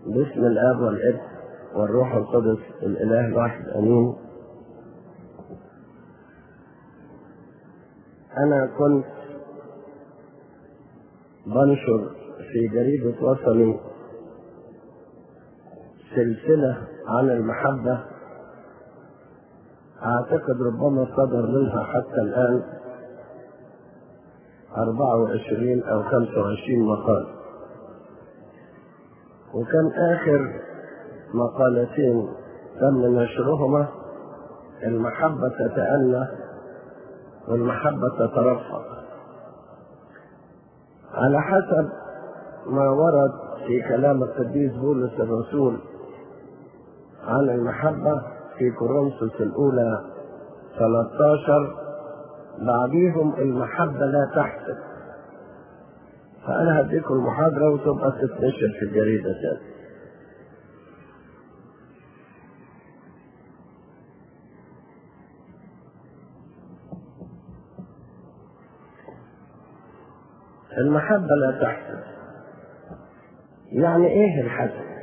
باسم الاب والابن والروح القدس الاله الواحد امين انا كنت بنشر في جريدة وطني سلسلة عن المحبة أعتقد ربما صدر منها حتى الآن 24 أو 25 مقال وكان آخر مقالتين تم نشرهما المحبة تتأنى والمحبة تترفق على حسب ما ورد في كلام القديس بولس الرسول عن المحبة في كورنثوس الأولى 13 بعديهم المحبة لا تحسب فأنا هديكم المحاضرة وتبقى تتنشر في الجريدة تاني المحبة لا تحسب يعني ايه الحسد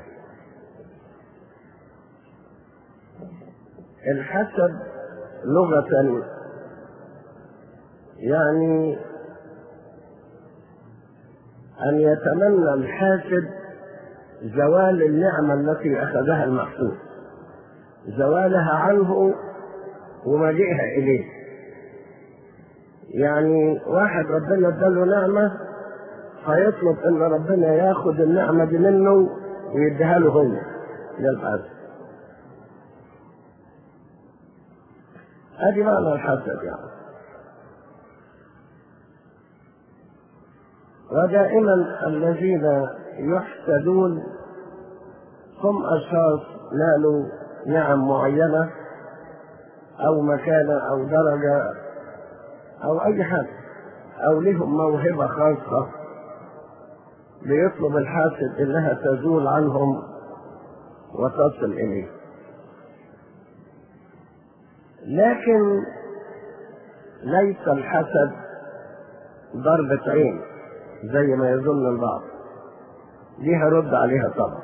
الحسد لغة يعني أن يتمنى الحاسد زوال النعمة التي أخذها المحسود زوالها عنه ومجيئها إليه يعني واحد ربنا اداله نعمة فيطلب ان ربنا ياخد النعمة دي منه ويديها له هو للحسد ادي معنى الحسد يعني ودائما الذين يحسدون هم اشخاص نالوا نعم معينة او مكانة او درجة او اي حاجة او لهم موهبة خاصة بيطلب الحاسد انها تزول عنهم وتصل اليه لكن ليس الحسد ضربة عين زي ما يظن البعض دي هرد عليها طبعا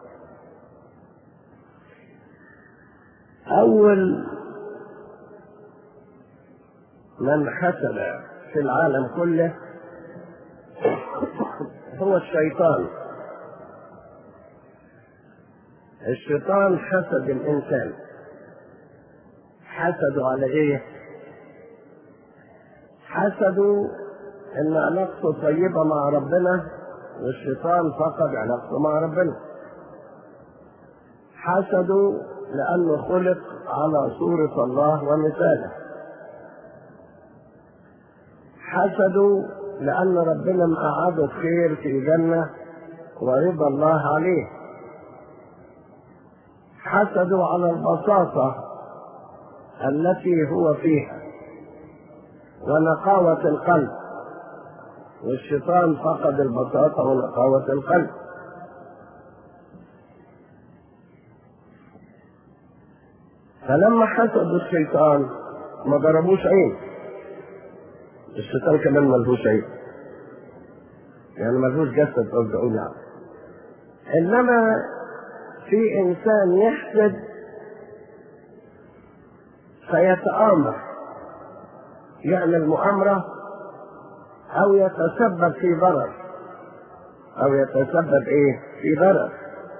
اول من حسد في العالم كله هو الشيطان الشيطان حسد الانسان حسدوا على ايه حسدوا ان علاقته طيبه مع ربنا والشيطان فقد علاقته مع ربنا حسدوا لانه خلق على صوره الله ومثاله حسدوا لأن ربنا مقعده خير في جنة ورضا الله عليه حسدوا على البساطة التي هو فيها ونقاوة القلب والشيطان فقد البساطة ونقاوة القلب فلما حسدوا الشيطان ما ضربوش عين الشيطان كمان ملهوش عين يعني ملهوش جسد قصدي اقول يعني انما في انسان يحسد فيتآمر يعمل مؤامرة او يتسبب في ضرر او يتسبب ايه في ضرر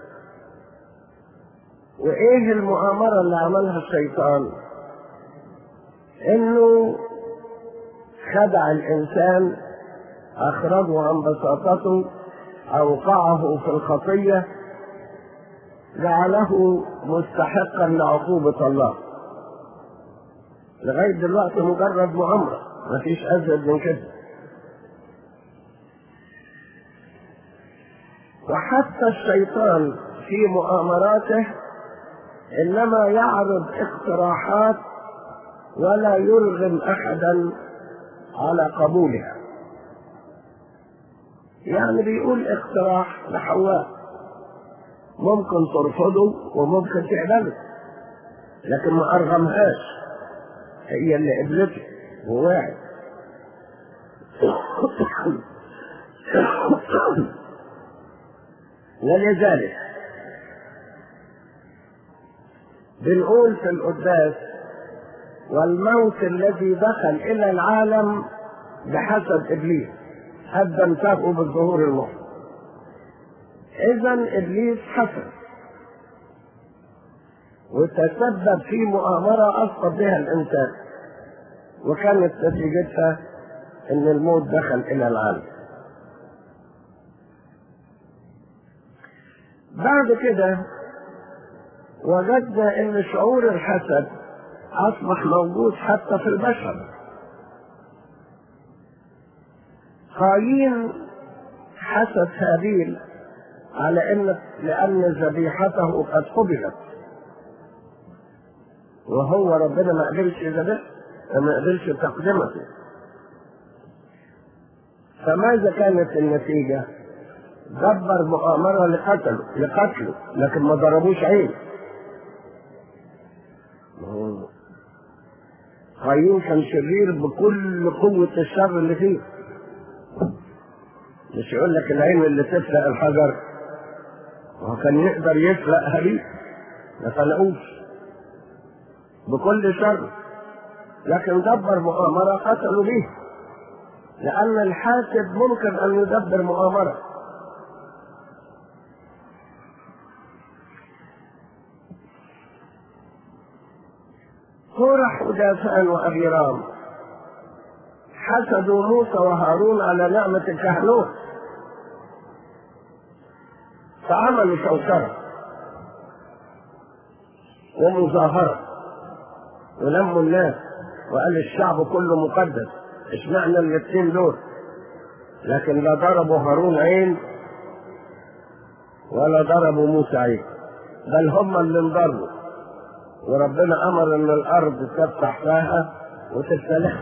وايه المؤامرة اللي عملها الشيطان انه خدع الإنسان أخرجه عن بساطته أوقعه في الخطية جعله مستحقا لعقوبة الله لغاية دلوقتي مجرد مؤامرة مفيش أزيد من كده وحتى الشيطان في مؤامراته إنما يعرض اقتراحات ولا يرغم أحدا على قبولها يعني بيقول اقتراح لحواء ممكن ترفضه وممكن تقبله لكن ما ارغمهاش هي اللي قبلته ووعد ولذلك بنقول في القداس والموت الذي دخل الى العالم بحسب ابليس قدمته بالظهور المحرم اذا ابليس حسد وتسبب في مؤامرة أسقط بها الإنسان وكانت نتيجتها إن الموت دخل إلى العالم بعد كده وجدنا إن شعور الحسد أصبح موجود حتى في البشر قايين حسد هابيل على ان لان ذبيحته قد قبلت وهو ربنا ما قبلش ذبيحته ما قبلش تقدمته فماذا كانت النتيجة؟ دبر مؤامرة لقتله لقتله لكن ما ضربوش عين قايين كان شرير بكل قوة الشر اللي فيه مش يقول لك العين اللي تفلق الحجر هو كان يقدر يفلق هريق ما فلقوش بكل شر لكن دبر مؤامرة قتلوا به لأن الحاسد ممكن أن يدبر مؤامرة كورح ودافان وأبيرام حسدوا موسى وهارون على نعمة الكهنوت فعملوا شوشرة ومظاهرة ولموا الناس وقال الشعب كله مقدس اشمعنى الاثنين دول لكن لا ضربوا هارون عين ولا ضربوا موسى عين بل هم اللي انضربوا وربنا امر ان الارض تفتح فيها وتتسلخ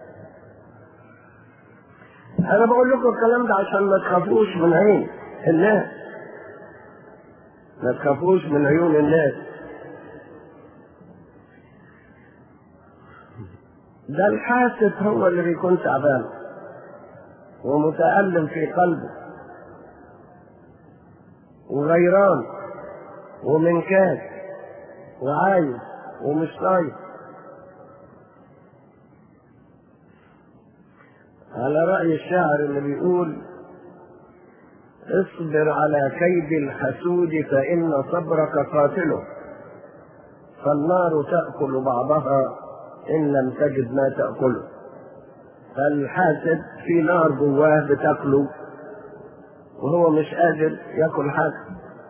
انا بقول لكم الكلام ده عشان ما تخافوش من عين الناس ما تخافوش من عيون الناس ده الحاسد هو اللي بيكون تعبان ومتألم في قلبه وغيران ومنكاس وعايز ومش طايق على رأي الشاعر اللي بيقول اصبر على كيد الحسود فإن صبرك قاتله فالنار تأكل بعضها إن لم تجد ما تأكله فالحاسد في نار جواه بتاكله وهو مش قادر ياكل حاجة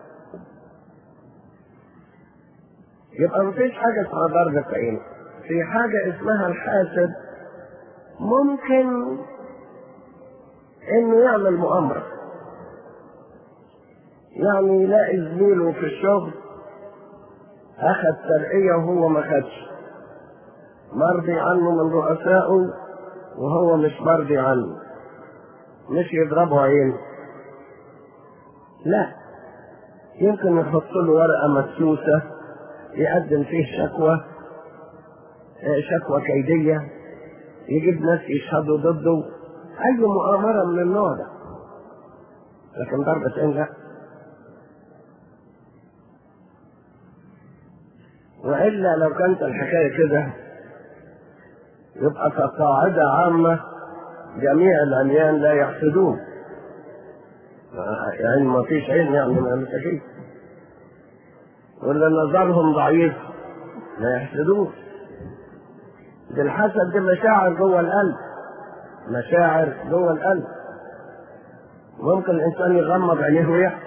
يبقى مفيش حاجة اسمها ضرب عين في حاجة اسمها الحاسد ممكن انه يعمل مؤامرة يعني يلاقي زميله في الشغل اخذ ترقية وهو ما خدش مرضي عنه من رؤسائه وهو مش مرضي عنه مش يضربه عين لا يمكن يحط له ورقة مدسوسة يقدم فيه شكوى شكوى كيدية يجيب ناس يشهدوا ضده أي مؤامرة من النوع ده لكن ضربة عين لا وإلا لو كانت الحكاية كده يبقى كقاعدة عامة جميع العميان لا يحسدون يعني ما فيش عين يعني ما مساكين ولا نظرهم ضعيف لا يحسدون دي الحسد دي مشاعر جوه القلب مشاعر جوه القلب ممكن الانسان يغمض عينيه ويحسد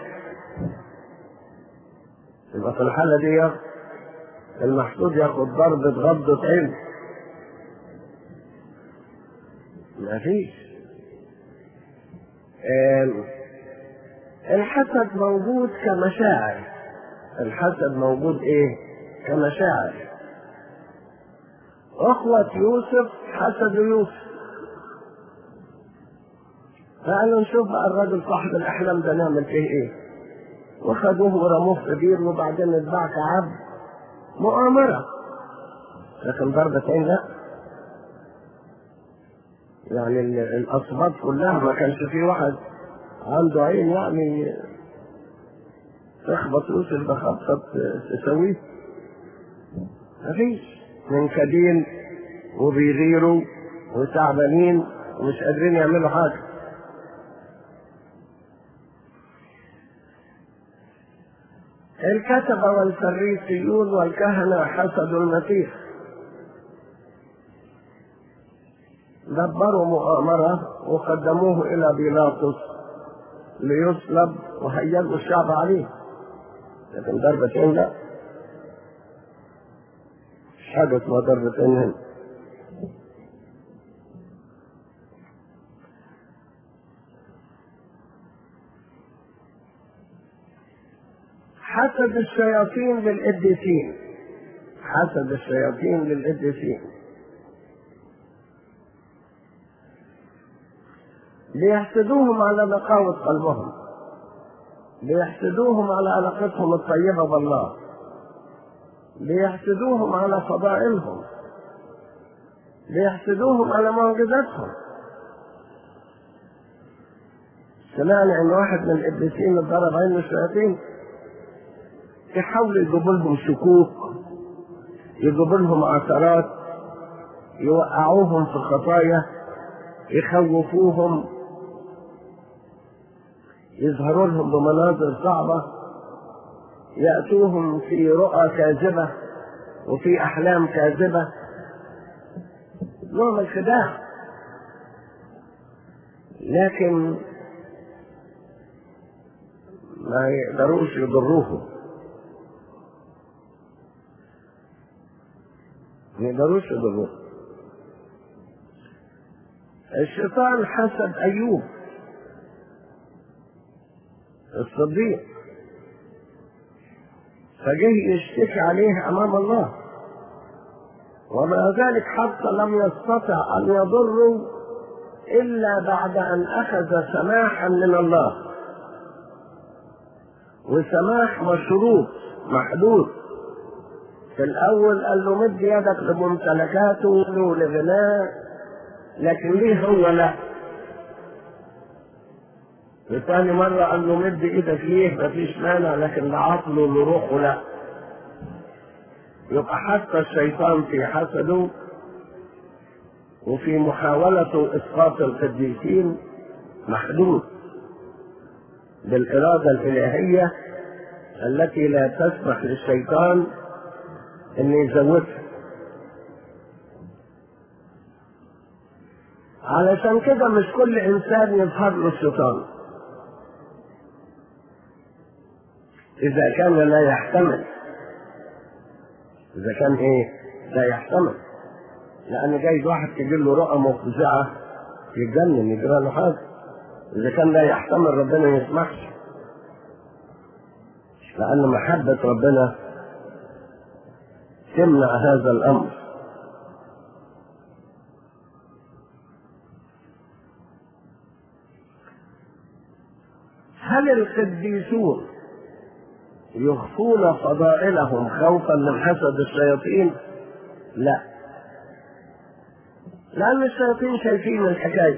يبقى في الحالة دي المحسود ياخد ضربة غضة عين ما فيش الحسد موجود كمشاعر الحسد موجود ايه كمشاعر اخوة يوسف حسدوا يوسف فقالوا نشوف بقى الراجل صاحب الاحلام ده نعمل فيه ايه وخدوه ورموه في بير وبعدين اتباع كعبد مؤامرة لكن ضربة عين لا يعني الأصوات كلها ما كانش في واحد عنده عين يعني تخبط يوسف بخبطة تسويه مفيش منكدين وبيغيروا وتعبانين ومش قادرين يعملوا حاجة الكتبة والفريسيون والكهنة حسدوا المسيح دبروا مؤامرة وقدموه إلى بيلاطس ليصلب وهيجوا الشعب عليه لكن ضربتين لا مش حاجة اسمها ضربتين هنا حسد الشياطين للقديسين حسد الشياطين للقديسين ليحسدوهم على نقاوة قلبهم ليحسدوهم على علاقتهم الطيبة بالله ليحسدوهم على فضائلهم ليحسدوهم على معجزاتهم سمعنا ان واحد من القديسين اتضرب عين الشياطين يحاولوا يجيبوا لهم شكوك يجيبوا لهم عثرات يوقعوهم في خطايا يخوفوهم يظهروا لهم بمناظر صعبة يأتوهم في رؤى كاذبة وفي أحلام كاذبة نوع من الخداع لكن ما يقدروش يضروه ما يقدروش يضروه الشيطان حسد أيوب الصديق فجه يشتكي عليه امام الله ومع ذلك حتى لم يستطع ان يضره الا بعد ان اخذ سماحا من الله وسماح مشروط محدود في الاول قال له مد يدك لممتلكاته لغناه لكن ليه هو لا وثاني مرة قال له مد ايدك ليه مفيش مانع لكن لعقله لروحه لا يبقى حتى الشيطان في حسده وفي محاولته اسقاط القديسين محدود بالاراده الالهيه التي لا تسمح للشيطان ان يزودها علشان كده مش كل انسان يظهر له الشيطان إذا كان لا يحتمل إذا كان إيه؟ لا يحتمل لأن جايز واحد تجي له رؤى مفزعة يتجنن يجرى له حاجة إذا كان لا يحتمل ربنا ما يسمحش لأن محبة ربنا تمنع هذا الأمر هل القديسون يخفون فضائلهم خوفا من حسد الشياطين لا لأن الشياطين شايفين الحكاية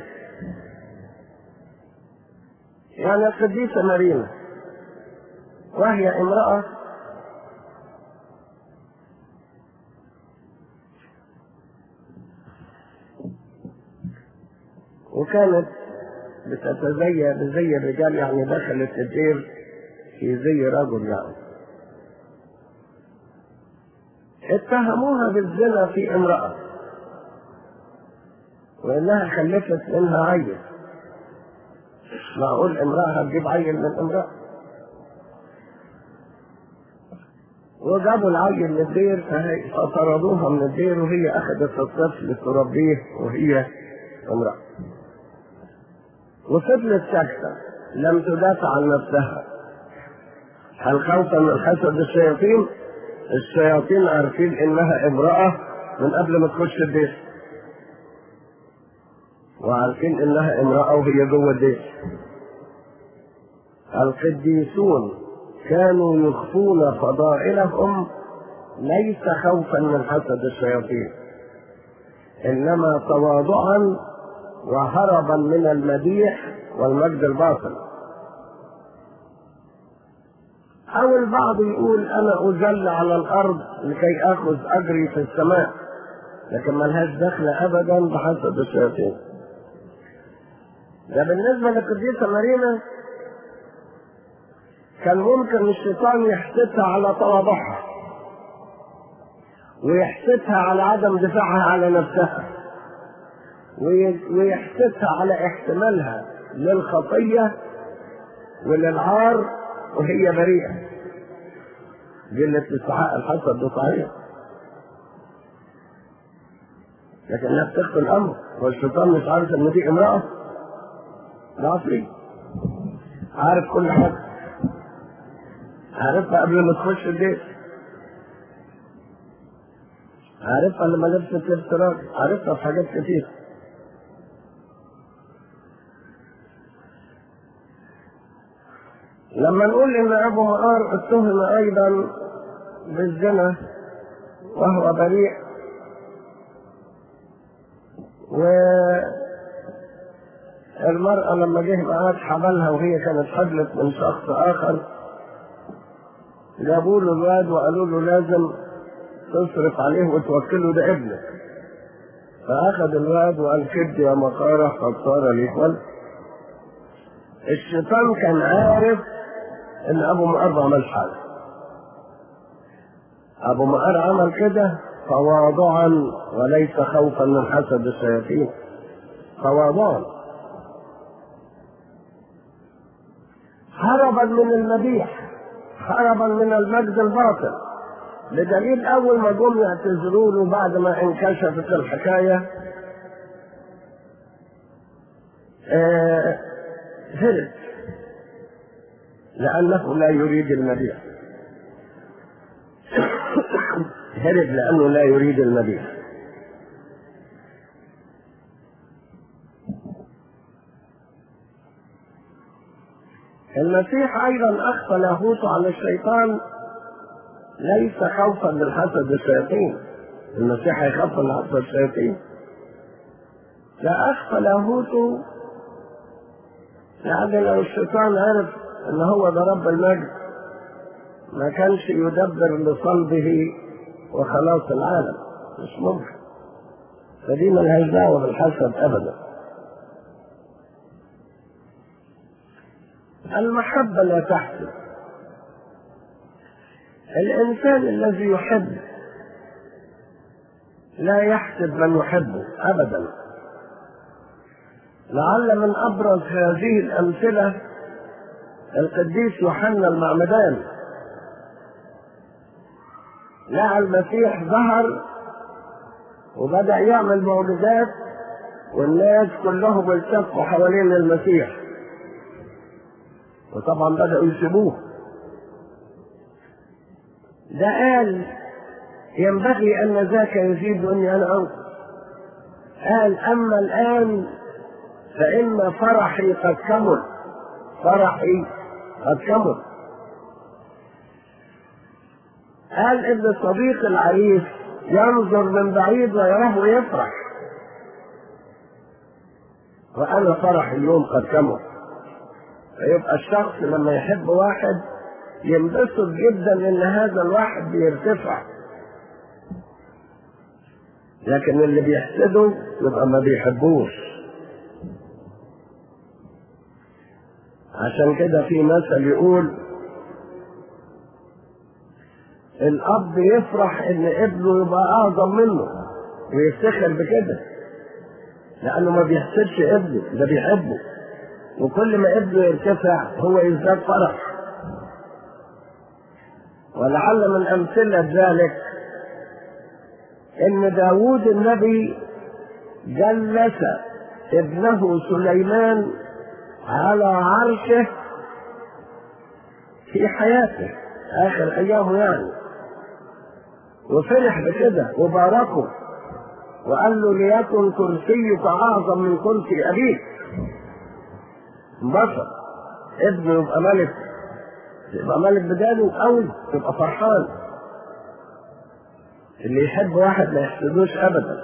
يعني القديسة مارينا وهي امرأة وكانت بتتزي بزي الرجال يعني دخلت الدير في زي رجل يعني اتهموها بالزنا في امرأة وإنها خلفت منها عيل معقول امرأة هتجيب عيل من امرأة وجابوا العيل من الدير فطردوها من الدير وهي أخذت الطفل تربيه وهي امرأة وفضلت ساكتة لم تدافع عن نفسها هل خوفا من حسد الشياطين؟ الشياطين عارفين انها امرأة من قبل ما تخش البيت وعارفين انها امرأة وهي جوه البيت القديسون كانوا يخفون فضائلهم ليس خوفا من حسد الشياطين انما تواضعا وهربا من المديح والمجد الباطل أو البعض يقول أنا أذل على الأرض لكي آخذ أجري في السماء لكن ملهاش دخل أبدا بحسب الشياطين ده بالنسبة للقديسة مارينا كان ممكن الشيطان يحسدها على تواضعها ويحسدها على عدم دفاعها على نفسها ويحسدها على احتمالها للخطية وللعار وهي بريئة دي اللي تستحق الحسد ده صحيح لكنها بتخفي الأمر والشيطان مش عارف إن دي امرأة ده عفريت عارف كل حاجة عارفها قبل ما تخش البيت عارفها لما لبست لبس راجل عارفها في حاجات كتير لما نقول ان ابو مقار اتهم ايضا بالزنا وهو بريء والمرأة لما جه معاه حبلها وهي كانت حبلت من شخص آخر جابوا له الواد وقالوا له لازم تصرف عليه وتوكله ده ابنك فأخذ الواد وقال كد يا مقارة قد صار لي ولد الشيطان كان عارف ان ابو مقر ما عملش حاجه ابو مقر عمل كده تواضعا وليس خوفا من حسد الشياطين تواضعا هربا من المديح هربا من المجد الباطل بدليل اول ما جم يعتذروا له بعد ما انكشفت الحكايه آه هرب لأنه لا يريد المديح هرب لأنه لا يريد المديح المسيح أيضا أخفى لاهوته على الشيطان ليس خوفا من حسد الشياطين المسيح هيخاف من حسد الشياطين لا أخفى لاهوته لأن لو الشيطان عرف ان هو ده رب المجد ما كانش يدبر لصلبه وخلاص العالم مش ممكن فدي ملهاش دعوه بالحسد ابدا المحبه لا تحسد الانسان الذي يحب لا يحسد من يحبه ابدا لعل من ابرز هذه الامثله القديس يوحنا المعمدان لقى المسيح ظهر وبدأ يعمل معجزات والناس كلهم التفوا حوالين المسيح وطبعا بدأوا يسيبوه ده قال ينبغي أن ذاك يزيد وإني أنا أنقص قال أما الآن فإن فرحي قد كمل فرحي قد كمل قال ان صديق العريس ينظر من بعيد ويراه ويفرح وانا فرحي اليوم قد كمل فيبقى الشخص لما يحب واحد ينبسط جدا ان هذا الواحد بيرتفع لكن اللي بيحسده يبقى ما بيحبوش عشان كده في مثل يقول الاب يفرح ان ابنه يبقى اعظم منه ويفتخر بكده لانه ما بيحسدش ابنه ده بيحبه وكل ما ابنه يرتفع هو يزداد فرح ولعل من امثله ذلك ان داوود النبي جلس ابنه سليمان على عرشه في حياته اخر ايامه يعني وفرح بكده وباركه وقال له ليكن كرسيك اعظم من كرسي ابيك انبسط ابنه يبقى ملك يبقى ملك بداله قوي تبقى فرحان اللي يحب واحد ما يحسدوش ابدا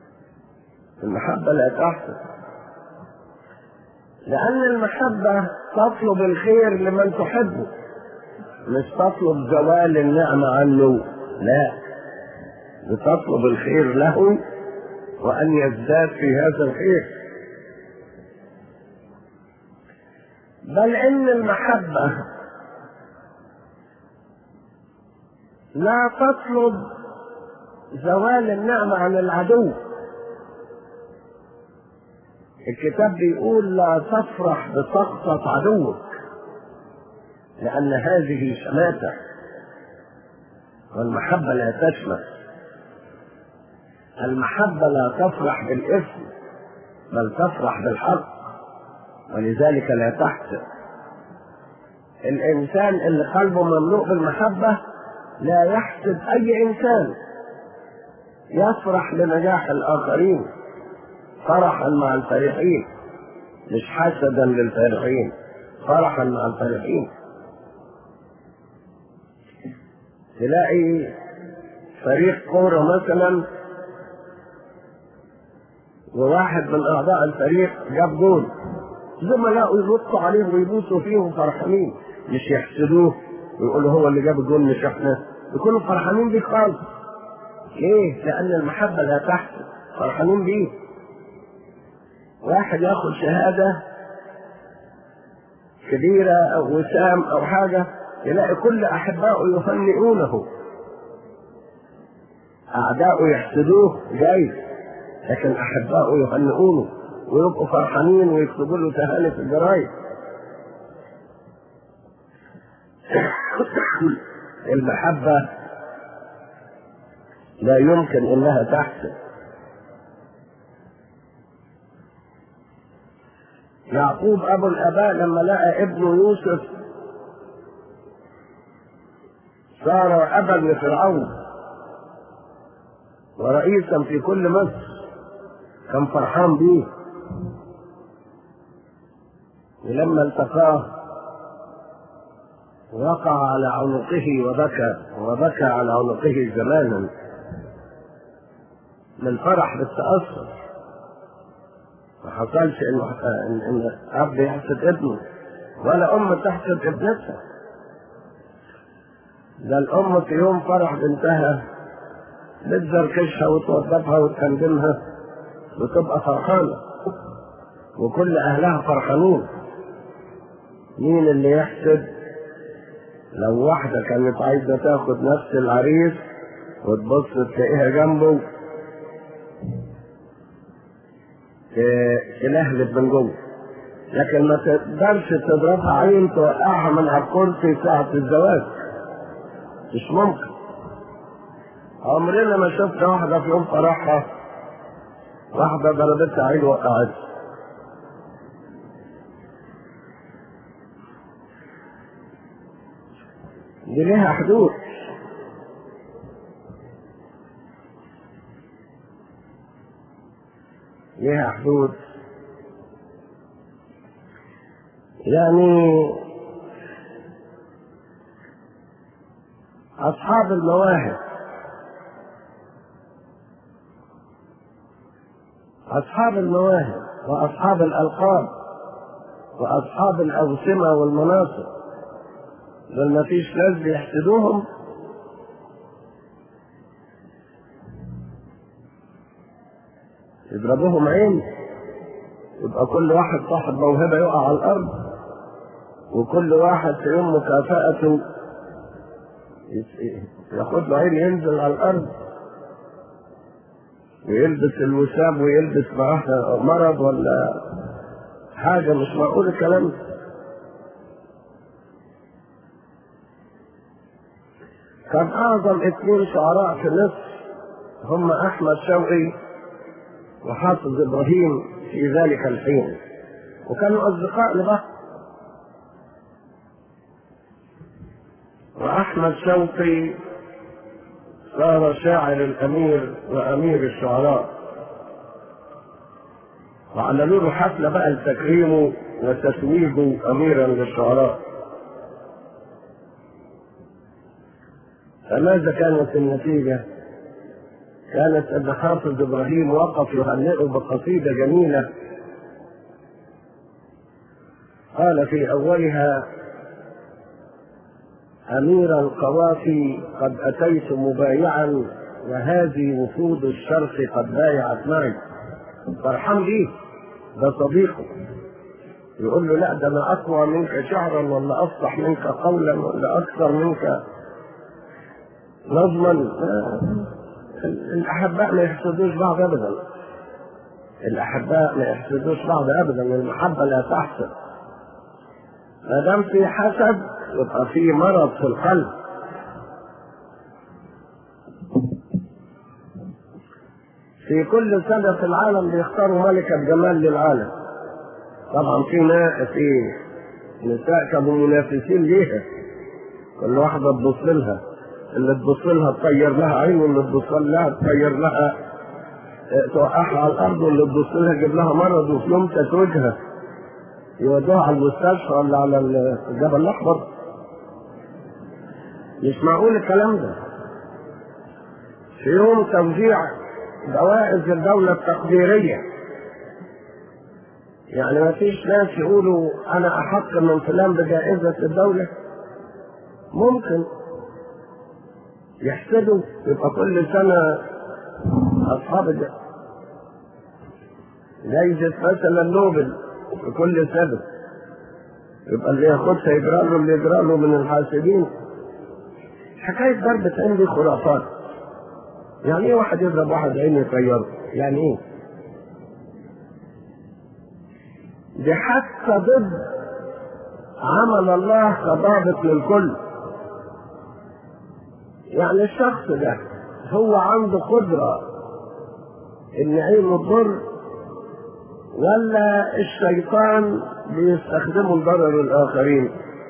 المحبه لا تحسد لان المحبه تطلب الخير لمن تحبه مش تطلب زوال النعمة عنه لا بتطلب الخير له وأن يزداد في هذا الخير بل إن المحبة لا تطلب زوال النعمة عن العدو الكتاب بيقول لا تفرح بسقطة عدوك لأن هذه شماتة والمحبة لا تشمت المحبة لا تفرح بالإثم بل تفرح بالحق ولذلك لا تحسن الإنسان اللي قلبه مملوء بالمحبة لا يحسد أي إنسان يفرح لنجاح الآخرين فرحا مع الفرحين مش حسدا للفرحين فرحا مع الفرحين تلاقي فريق كورة مثلا وواحد من أعضاء الفريق جاب جول زملائه ينطوا عليه ويبوسوا فيهم فرحانين مش يحسدوه ويقولوا هو اللي جاب الجول مش احنا يكونوا فرحانين بيه خالص ليه؟ لأن المحبة لا تحسد فرحانين بيه واحد ياخد شهادة كبيرة أو وسام أو حاجة يلاقي كل أحبائه يهنئونه أعداؤه يحسدوه جاي لكن أحبائه يهنئونه ويبقوا فرحانين ويكتبوا له تهاني في الجرايد المحبة لا يمكن انها تحسن يعقوب ابو الاباء لما لقى ابنه يوسف صار ابا لفرعون ورئيسا في كل مصر كان فرحان بيه ولما التقاه وقع على عنقه وبكى وبكى على عنقه زمانا من فرح بالتأثر ما حصلش انه ان, إن اب يحسد ابنه ولا ام تحسد ابنتها ده الام في يوم فرح بنتها بتزركشها وتوظفها وتخدمها وتبقى فرحانة وكل أهلها فرحانين مين اللي يحسد لو واحدة كانت عايزة تاخد نفس العريس وتبص تلاقيها جنبه تلهلب من جوه لكن ما تقدرش تضربها عين توقعها من على الكرسي ساعة الزواج مش ممكن عمرنا ما شفنا واحدة في يوم فرحها واحدة ضربتها عين وقعتها دي ليها حدود ليها حدود يعني أصحاب المواهب أصحاب المواهب وأصحاب الألقاب وأصحاب الأوسمة والمناصب بل ما فيش ناس بيحسدوهم يضربوهم عين يبقى كل واحد صاحب موهبة يقع على الأرض وكل واحد في يوم مكافأته ياخد له عين ينزل على الأرض ويلبس الوسام ويلبس معاه مرض ولا حاجة مش معقول الكلام ده كان أعظم اثنين شعراء في مصر هم أحمد شوقي وحافظ إبراهيم في ذلك الحين وكانوا أصدقاء لبعض وأحمد شوقي صار شاعر الأمير وأمير الشعراء وعملوا له حفلة بقى لتكريمه وتتويجه أميرا للشعراء فماذا كانت النتيجة؟ كانت أن حافظ إبراهيم وقف يهنئه بقصيدة جميلة قال في أولها أمير القوافي قد أتيت مبايعا وهذه وفود الشرق قد بايعت معي فرحان بيه ده صديقه يقول له لا ده انا اقوى منك شعرا ولا افصح منك قولا ولا اكثر منك نظما الاحباء ما يحسدوش بعض ابدا الاحباء ما يحسدوش بعض ابدا المحبه لا تحسد ما دام في حسد يبقى في مرض في القلب في كل سنة في العالم بيختاروا ملكة جمال للعالم طبعا في نا- في نساء كانوا منافسين ليها كل واحدة تبص لها اللي تبص لها تطير لها عين واللي تبص لها تطير لها اه، توقعها على الأرض واللي تبص لها تجيب لها مرض وفي يوم تتوجها يودوها على المستشفى ولا على الجبل الأحمر مش معقول الكلام ده في يوم توزيع جوائز الدولة التقديرية يعني ما فيش ناس يقولوا أنا أحق من فلان بجائزة الدولة ممكن يحسدوا يبقى كل سنة أصحاب الج- جايزة مثلا نوبل في كل سنة يبقى اللي ياخدها يجرى له اللي يجرى له من الحاسدين حكاية ضربة عين دي خرافات يعني ايه واحد يضرب واحد عين يطيره يعني ايه دي حتى ضد عمل الله كضابط للكل يعني الشخص ده هو عنده قدرة ان عينه تضر ولا الشيطان بيستخدمه لضرر الاخرين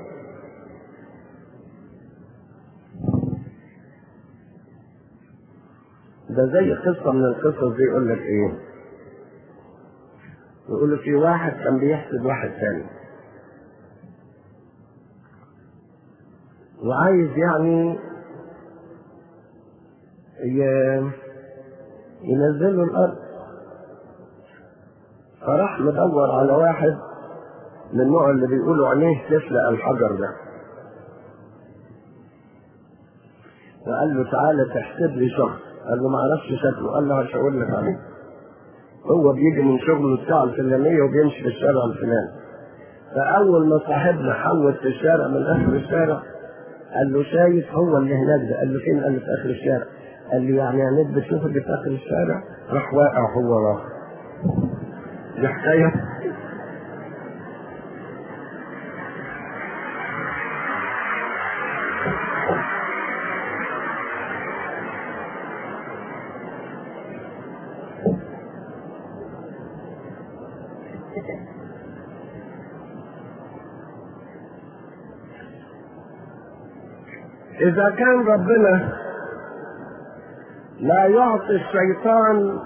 ده زي قصة من القصص دي يقول لك ايه يقول لك في واحد كان بيحسد واحد ثاني وعايز يعني ي- ينزله الارض فراح مدور على واحد من النوع اللي بيقولوا عليه تفلق الحجر ده وقال له تعالى تحسب لي شخص قال له ما اعرفش شكله قال له هشاور لك عليه هو بيجي من شغله الساعة الفلانية وبيمشي في الشارع الفلاني فأول ما صاحبنا حوت في الشارع من آخر الشارع قال له شايف هو اللي هناك ده قال له فين قال له في آخر الشارع قال له يعني يا نت بتشوف اللي في آخر الشارع راح واقع هو وراه دي حكاية إذا كان ربنا لا يعطي الشيطان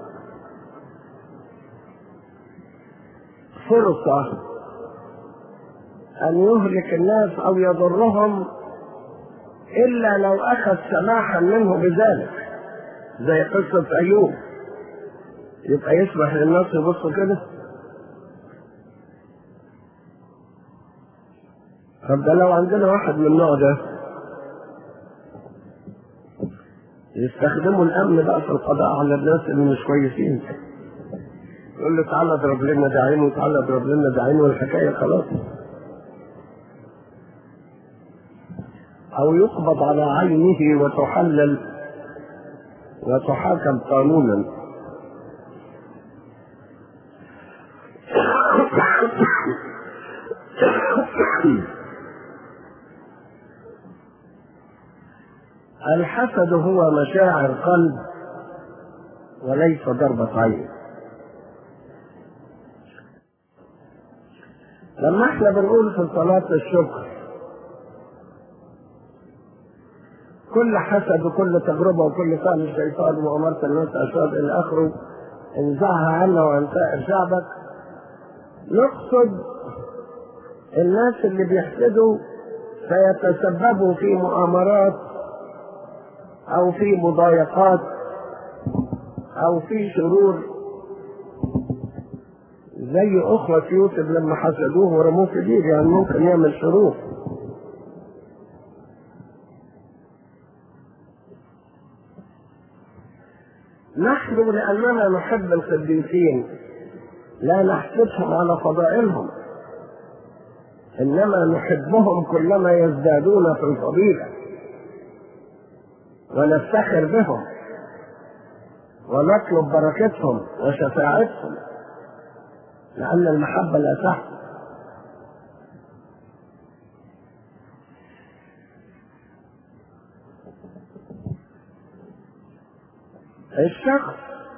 فرصة أن يهلك الناس أو يضرهم إلا لو أخذ سماحا منه بذلك زي قصة أيوب يبقى يسمح للناس يبصوا كده طب ده لو عندنا واحد من النوع ده يستخدموا الامن بقى في القضاء على الناس اللي مش كويسين يقول له تعالى اضرب لنا ده عين وتعالى اضرب لنا ده عين والحكايه خلاص او يقبض على عينه وتحلل وتحاكم قانونا الحسد هو مشاعر قلب وليس ضربة عين لما احنا بنقول في صلاة الشكر كل حسد وكل تجربة وكل فعل الشيطان وأمرت الناس أشهد إلى آخره انزعها عنا وعن سائر شعبك نقصد الناس اللي بيحسدوا سيتسببوا في مؤامرات أو في مضايقات أو في شرور زي أخوة يوسف لما حسدوه ورموه في بير يعني ممكن يعمل شرور نحن لأننا نحب القديسين لا نحسدهم على فضائلهم إنما نحبهم كلما يزدادون في الفضيلة ونفتخر بهم ونطلب بركتهم وشفاعتهم لأن المحبة لا تحصل الشخص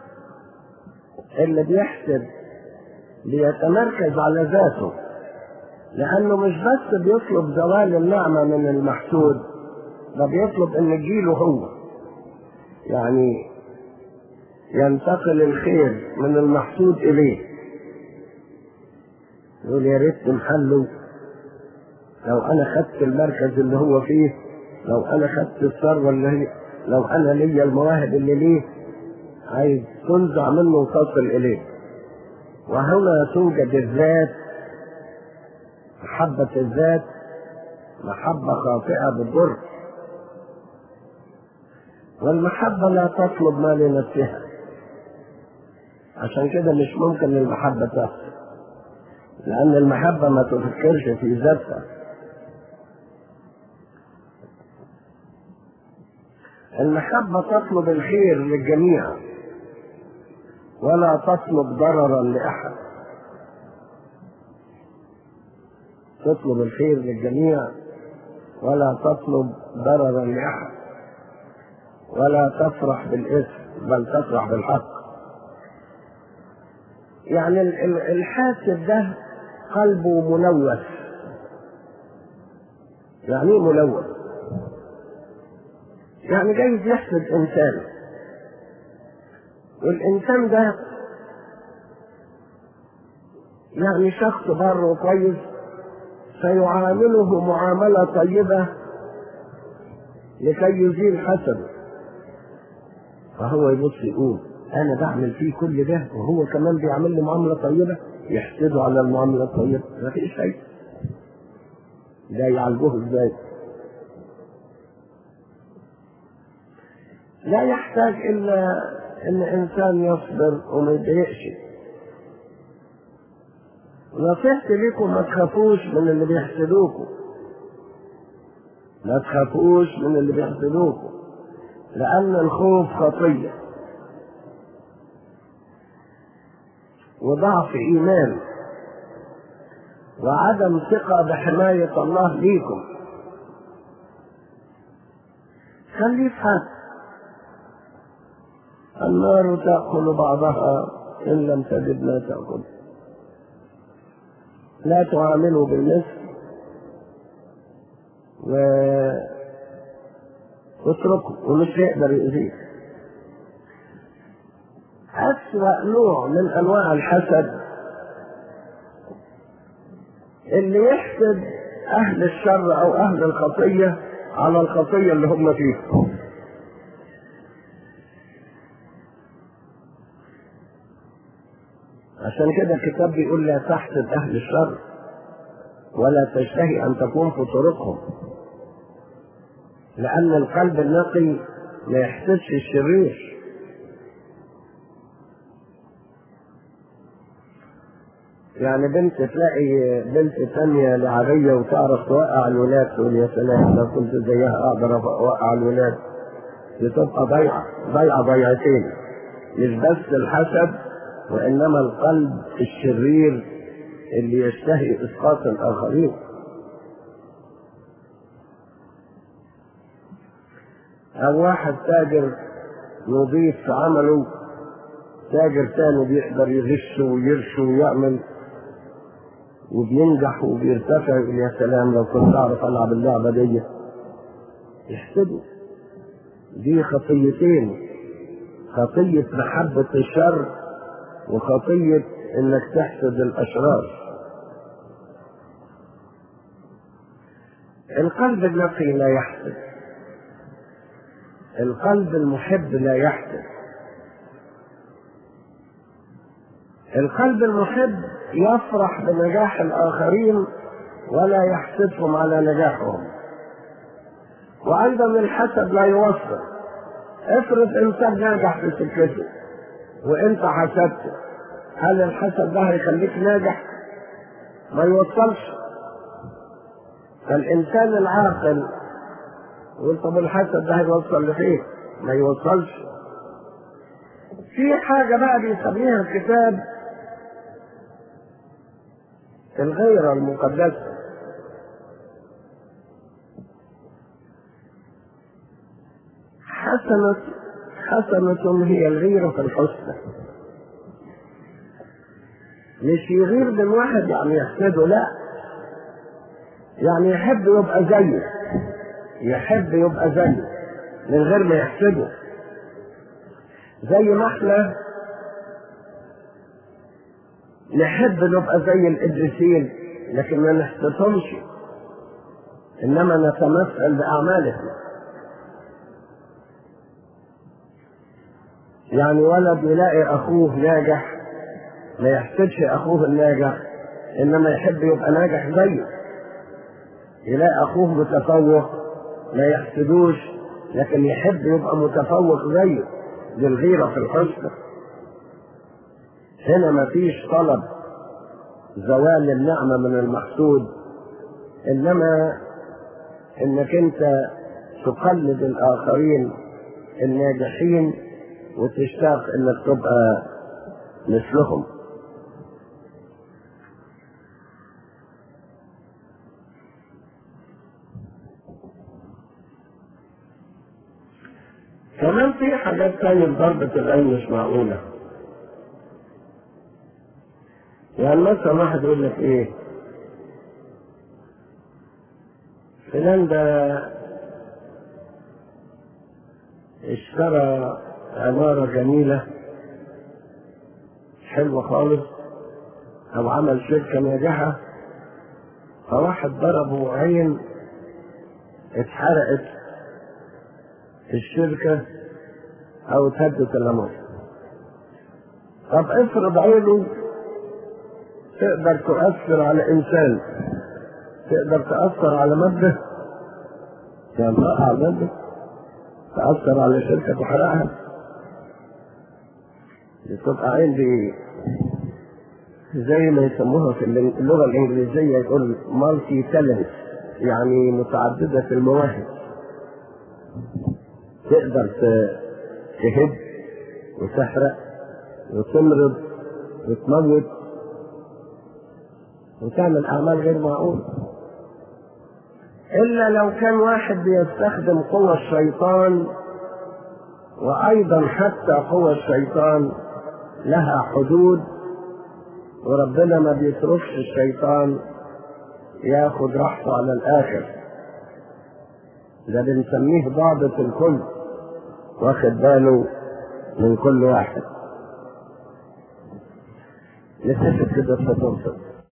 اللي بيحسد بيتمركز على ذاته لأنه مش بس بيطلب زوال النعمة من المحسود ده بيطلب إن تجيله هو يعني ينتقل الخير من المحسود إليه يقول يا ريت محله لو أنا خدت المركز اللي هو فيه لو أنا خدت الثروة اللي هي لو أنا ليا المواهب اللي ليه عايز تنزع منه وتصل إليه وهنا توجد الذات محبة الذات محبة خاطئة بالضر والمحبة لا تطلب ما لنفسها عشان كده مش ممكن المحبة تحصل لأن المحبة ما تفكرش في ذاتها المحبة تطلب الخير للجميع ولا تطلب ضررا لأحد تطلب الخير للجميع ولا تطلب ضررا لأحد ولا تفرح بالإثم بل تفرح بالحق يعني الحاسد ده قلبه ملوث يعني ايه ملوث يعني جايز يحسد انسان والانسان ده يعني شخص بر وكويس فيعامله معاملة طيبة لكي يزيل حسده فهو يبص يقول انا بعمل فيه كل ده وهو كمان بيعمل لي معامله طيبه يحسده على المعامله الطيبه ما فيش شيء ده يعالجوه ازاي لا يحتاج الا ان انسان يصبر وما يضايقش نصيحتي لكم ما تخافوش من اللي بيحسدوكم ما تخافوش من اللي بيحسدوكم لأن الخوف خطية وضعف إيمان وعدم ثقة بحماية الله ليكم خليه في حال النار تأكل بعضها إن لم تجد ما تأكل لا تعاملوا بالمثل و اتركه ومش هيقدر يؤذيك أسوأ نوع من أنواع الحسد اللي يحسد أهل الشر أو أهل الخطية على الخطية اللي هم فيها عشان كده الكتاب بيقول لا تحسد أهل الشر ولا تشتهي أن تكون في طرقهم لأن القلب النقي ما يحسدش الشرير يعني بنت تلاقي بنت ثانية لعبية وتعرف توقع الولاد تقول يا سلام لو كنت زيها أقدر أوقع الولاد بتبقى ضيعة ضيعة ضيعتين مش بس الحسد وإنما القلب الشرير اللي يشتهي إسقاط الآخرين أو واحد تاجر نظيف في عمله تاجر تاني بيقدر يغش ويرش ويعمل وبينجح وبيرتفع يقول يا سلام لو كنت أعرف ألعب اللعبة دي يحسدوا دي خطيتين خطية محبة الشر وخطية إنك تحسد الأشرار القلب النقي لا يحسد القلب المحب لا يحسد القلب المحب يفرح بنجاح الآخرين ولا يحسدهم على نجاحهم وأيضا الحسد لا يوصل افرض إنسان ناجح في سكته وأنت حسدته هل الحسد ده هيخليك ناجح؟ ما يوصلش فالإنسان العاقل يقول طب الحسد ده هيوصل لفين؟ ما يوصلش في حاجة بقى بيسميها الكتاب الغيرة المقدسة حسنة حسنة هي الغيرة في الحسنى مش يغير من واحد يعني يحسده لا يعني يحب يبقى زيه يحب يبقى زيه من غير ما يحسده زي ما احنا نحب نبقى زي القديسين لكن ما نحسدهمش انما نتمثل باعمالهم يعني ولد يلاقي اخوه ناجح ما يحسدش اخوه الناجح انما يحب يبقى ناجح زيه يلاقي اخوه متفوق ما يحسدوش لكن يحب يبقى متفوق زيه بالغيره في الحسن هنا ما فيش طلب زوال النعمه من المحسود انما انك انت تقلد الاخرين الناجحين وتشتاق انك تبقى مثلهم كمان في حاجات تانية ضربة العين مش معقولة يعني مثلا واحد يقول لك ايه فلان ده اشترى عمارة جميلة حلوة خالص أو عمل شركة ناجحة فواحد ضربه عين اتحرقت الشركة أو اتهدت الأموال طب افرض عينه تقدر تؤثر على إنسان تقدر تأثر على مادة تنطق على مادة تأثر على شركة تحرقها تبقى عين دي زي ما يسموها في اللغة الإنجليزية يقول مالتي تالنت يعني متعددة المواهب تقدر تهد وتحرق وتمرض وتموت وتعمل أعمال غير معقولة إلا لو كان واحد بيستخدم قوة الشيطان وأيضا حتى قوة الشيطان لها حدود وربنا ما بيتركش الشيطان ياخد راحته على الآخر ده بنسميه ضابط الكل واخد باله من كل واحد نتفق كده فتنصت